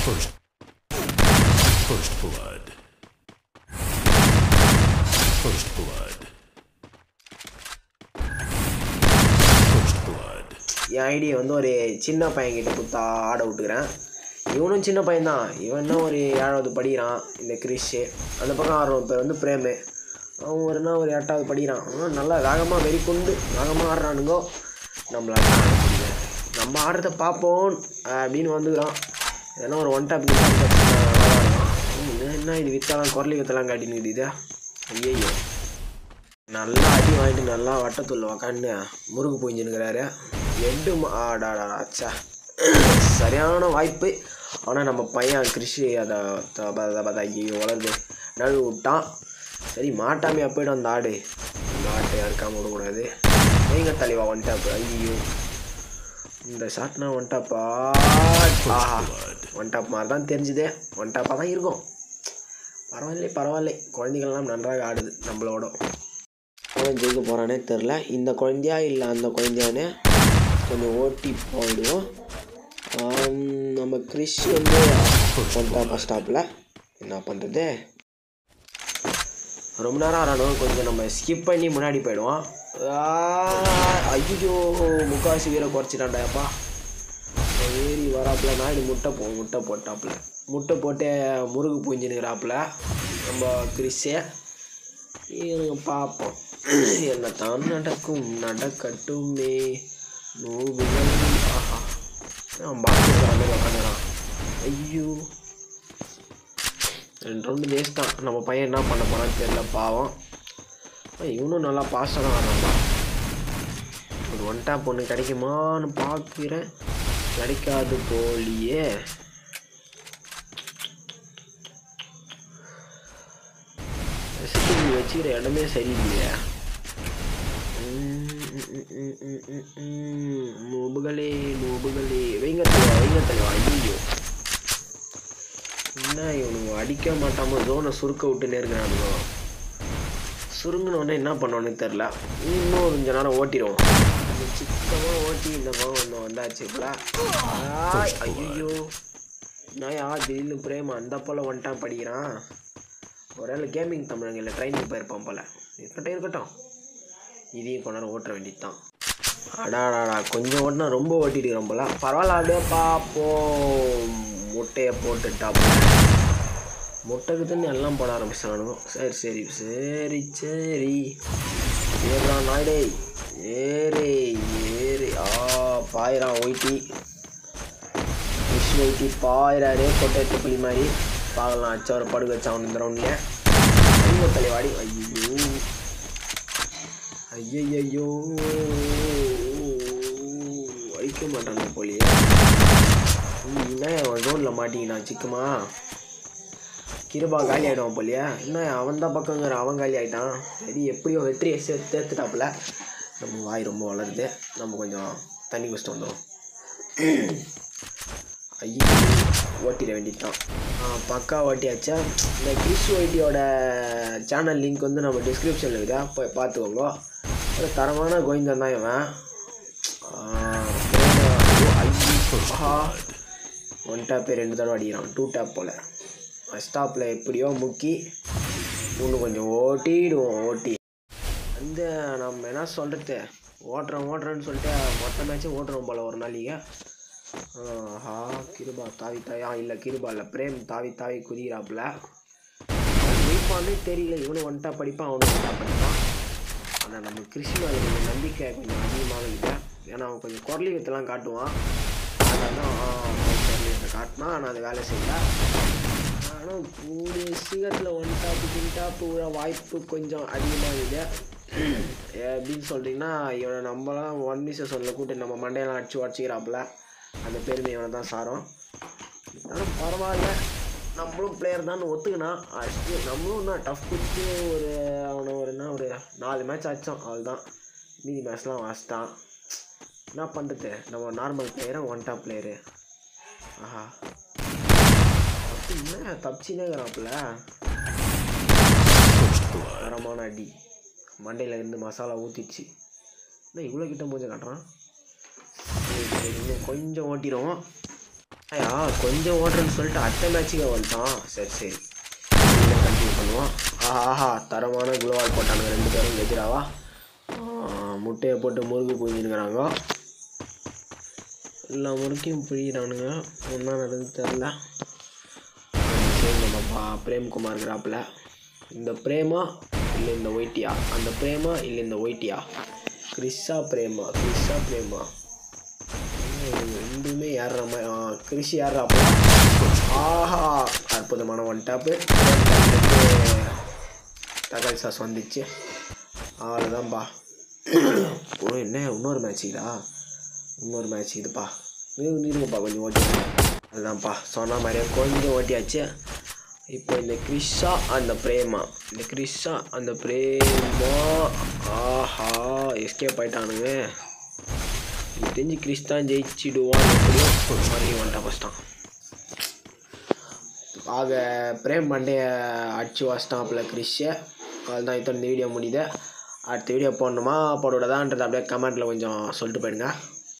First. First blood. First blood. First blood. என் ஐடியை வந்து ஒரு சின்ன பையன்கிட்ட கொடுத்தா ஆட விட்டுக்கிறேன் இவனும் சின்ன பையன்தான் இவன் என்ன ஒரு ஏழாவது படிக்கிறான் இந்த கிறிஷு அந்த பக்கம் ஆடுறவன் பேர் வந்து பிரேமு அவன் ஒரு என்ன ஒரு எட்டாவது படிக்கிறான் அவன் நல்லா வேகமாக வெறி கொண்டு வேகமாக ஆடுறானுங்கோ நம்மளால ஆட முடியல நம்ம ஆடுறத பார்ப்போம் அப்படின்னு வந்துக்கிறான் ஏன்னா ஒரு ஒன் டாப் என்ன இது வித்தாலாம் குரலி வித்தலாம் காட்டினுக்குது இது ஐயோ நல்லா அடி வாங்கிட்டு நல்லா வட்டத்துள்ள உக்காந்து முருகு புரிஞ்சுனுக்கிறாரு எட்டு ஆடாடாச்சா சரியான வாய்ப்பு ஆனால் நம்ம பையன் கிருஷி அதை பார்த்தா ஐயோ வளருது நழுவு விட்டான் சரி மாட்டாமையா போய்ட்டு அந்த ஆடு இந்த ஆட்டை யாருக்காம விடக்கூடாது எங்க தலைவா ஒன் டாப் ஐயோ இந்த ஷாட்னா ஒன் டாப்பா ஆஹா ஒன் டாப் மாதிரி தான் தெரிஞ்சுதே ஒன் டாப்பாக தான் இருக்கும் பரவாயில்லை பரவாயில்லை குழந்தைகள்லாம் நன்றாக ஆடுது நம்மளோட அவன் ஜெயிக்க போகிறானே தெரில இந்த குழந்தையா இல்லை அந்த குழந்தையானே கொஞ்சம் ஓட்டி போயிடுவோம் ஆம், நம்ம கிறிஷ் வந்து பண்ணிட்டா பஸ் ஸ்டாப்பில் என்ன பண்ணுறது ரொம்ப நேரம் ஆடணும் கொஞ்சம் நம்ம ஸ்கிப் பண்ணி முன்னாடி போயிடுவோம் ஐயோ முக்காசி வீரை குறைச்சிட்டாண்டாப்பா ஏறி வராப்புல நாயுடு முட்டை போ முட்டை போட்டாப்புல முட்டை போட்டு முருகு புரிஞ்சுனுக்கிறாப்புல நம்ம கிறிஷே இருங்க பார்ப்போம் என்ன தான் நடக்கும் நடக்கட்டுமே நோவுகள் ஆஹா அவன் பாத்ரூம் மாதிரி உட்காந்துறான் ஐயோ ரெண்டு ரவுண்டு வேஸ்ட் தான் நம்ம பையன் என்ன பண்ண போறான்னு தெரியல பாவம் ஆ, இவனும் நல்லா பாஸ்டாக தான் ஆடுறான்டா ஒரு ஒன் டாப் ஒன்று கிடைக்குமான்னு பார்க்குறேன் கிடைக்காது போலியே ரெசிபி வச்சுக்கிற இடமே சரியில்லையா நோபுகளே நோபுகளே வைங்க தலைவா வைங்க தலைவா ஐயோ என்ன இவனுங்க அடிக்க மாட்டாம ஜோனை சுருக்க விட்டு நேர்கிறானுங்க சுருங்கினோடனே என்ன பண்ணுவான்னு தெரில இன்னும் கொஞ்ச நேரம் ஓட்டிடுவோம் சிக்கமாக ஓட்டி இந்த பக்கம் ஒன்று வந்தாச்சு ஐயோ நான் யா திடீர்னு பிரேம் அந்த போல் வந்துட்டான் படிக்கிறான் ஒருவேளை கேமிங் தமிழங்களில் ட்ரைனிங் போயிருப்பான் போல் இருக்கட்டும் இருக்கட்டும் இதையும் கொண்டு நேரம் ஓட்ட வேண்டியது தான் அடாடாடா கொஞ்சம் ஓட்டினா ரொம்ப ஓட்டிட்டு போல பரவாயில்ல அப்படியே பார்ப்போம் முட்டையை போட்டுட்டா முட்டைக்கு தண்ணி எல்லாம் போட ஆரம்பிச்சானுங்க சரி சரி சரி சரி ஏறா நாயுடே ஏறே ஏறி ஆ பாயிரான் ஒயிட்டி ஃபிஷ் ஒயிட்டி பாயிராரு பொட்டேட்டு புளி மாதிரி பார்க்கலாம் அச்சவரை படுக்க வச்சான் இந்த ரவுண்டில் ஐயோ தலைவாடி ஐயோ ஐயையோ அடிக்க மாட்டாங்க போலியே என்ன அவன் ஜோனில் மாட்டிக்கினா சிக்கமா கிருபா காலி ஆகிடுவான் போலியா என்ன அவன் தான் பக்கங்கிற அவன் காலி ஆகிட்டான் சரி எப்படியோ வெற்றியை சேர்த்து தேர்த்துட்டாப்புல நம்ம வாய் ரொம்ப வளருது நம்ம கொஞ்சம் தண்ணி குடிச்சிட்டு வந்துடும் ஐயோ ஓட்டிட வேண்டியதுதான் ஆ பக்கா ஓட்டியாச்சா இந்த கிறிஸ் ஒயிட்டியோட சேனல் லிங்க் வந்து நம்ம டிஸ்கிரிப்ஷனில் இருக்குதா போய் பார்த்துக்கோங்க ஒரு தரமான கோவிந்தன் தான் இவன் ஒன் டேப்பே ரெண்டு தடவை அடிக்கிறான் டூ டேப் போல் ஃபஸ்ட் டாப்பில் எப்படியோ முக்கி இன்னும் கொஞ்சம் ஓட்டிடுவோம் ஓட்டி வந்து நம்ம என்ன சொல்கிறது ஓட்டுறோம் ஓட்டுறோன்னு சொல்லிட்டு மொத்த மேட்சும் ஓட்டுறோம் போல் ஒரு நாளைக்கு ஆஹா கிருபா தாவி தாயா இல்லை கிருபா இல்லை பிரேம் தாவி தாவி குதிக்கிறாப்புல ஜெயிப்பானே தெரியல இவனும் வந்துட்டா படிப்பான் அவனும் வந்துட்டா படிப்பான் ஆனால் நம்ம கிருஷ்ண மேலே கொஞ்சம் நம்பிக்கை கொஞ்சம் அதிகமாக இல்லை ஏன்னா அவன் கொஞ்சம் குரலி வித்தெல்லாம் காட்டுவான் அதெல்லாம் குரலி வித்தை காட்டினா ஆனால் அது வேலை செய்யல ஆனால் கூடிய சீக்கிரத்தில் ஒன் டாப்பு டின் டாப்பு விழ வாய்ப்பு கொஞ்சம் அதிகமாக இருக்குது எப்படின்னு சொல்லிட்டிங்கன்னா இவனை நம்மளாம் ஒன் மிஸ் சொல்ல கூட்டு நம்ம மண்டையெல்லாம் அடிச்சு உடச்சிக்கிறாப்புல அந்த பெருமை இவனை தான் சாரும் ஆனால் பரவாயில்ல நம்மளும் பிளேயர் தான் ஒத்துக்கினா அடிச்சு நம்மளும் என்ன டஃப் கொடுத்து ஒரு அவனை ஒரு என்ன ஒரு நாலு மேட்ச் அடித்தோம் அவ்வளோதான் மீதி மேட்ச்லாம் வாசிட்டான் என்ன பண்ணுறது நம்ம நார்மல் பிளேயரை ஒன் டாப் பிளேயரு ஆஹா அப்படி என்ன தப்பிச்சுனே இருக்கிறாப்புல First blood. தரமான அடி மண்டையில் இருந்து மசாலா ஊற்றிச்சு என்ன இவ்வளோ கிட்ட மூஞ்ச காட்டுறான் சரி, சரி, இன்னும் கொஞ்சம் ஓட்டிடுவோம் ஐயா கொஞ்சம் ஓடுறேன்னு சொல்லிட்டு அடுத்த மேட்ச்சுக்கு வந்துட்டான் சரி சரி கண்டினியூ பண்ணுவோம் ஆஹா ஆஹா தரமான குளோவால் போட்டானுங்க ரெண்டு பேரும் எதிராவா முட்டையை போட்டு முறுக்கு புரிஞ்சுருக்கிறாங்க எல்லா முறுக்கையும் புரியிறானுங்க ஒன்றா நடந்து தெரில சரி நம்மப்பா பிரேம்குமார் இருக்கிறாப்புல இந்த பிரேமா இல்லை இந்த ஒயிட்டியா அந்த பிரேமா இல்லை இந்த ஒயிட்டியா கிறிஸா பிரேமா கிறிஸா பிரேமா ஹம், ரெண்டுமே ஏறுற மாதிரி ஆ கிறிஷ் ஏறுறாப்புல ஆஹா அற்புதமான ஒன் டாப்பு தக்காளி சாஸ் வந்துச்சு அவ்வளோதான்ப்பா ஓ என்ன இன்னொரு மேட்ச் இதா இன்னொரு மேட்ச் இதுப்பா இது இருங்கப்பா கொஞ்சம் ஓட்டி அதுதான்ப்பா சொன்ன மாதிரியே கொஞ்சம் ஓட்டியாச்சு இப்போ இந்த கிறிஷா அந்த பிரேமா இந்த கிறிஷா அந்த பிரேமா ஆஹா எஸ்கேப் ஆயிட்டானுங்க எனக்கு தெரிஞ்சு கிறிஸ் தான் ஜெயிச்சிடுவான் எப்படியும் மாதிரி வந்துட்டான் ஃபஸ்ட்டான் ஆக பிரேம் மண்டைய அடிச்சு வச்சிட்டாப்புல கிறிஷை அதுதான் இத்தனை இந்த வீடியோ முடியுது அடுத்த வீடியோ போடணுமா போடக்கூடாதான்றது அப்படியே கமெண்ட்டில் கொஞ்சம் சொல்லிட்டு போயிடுங்க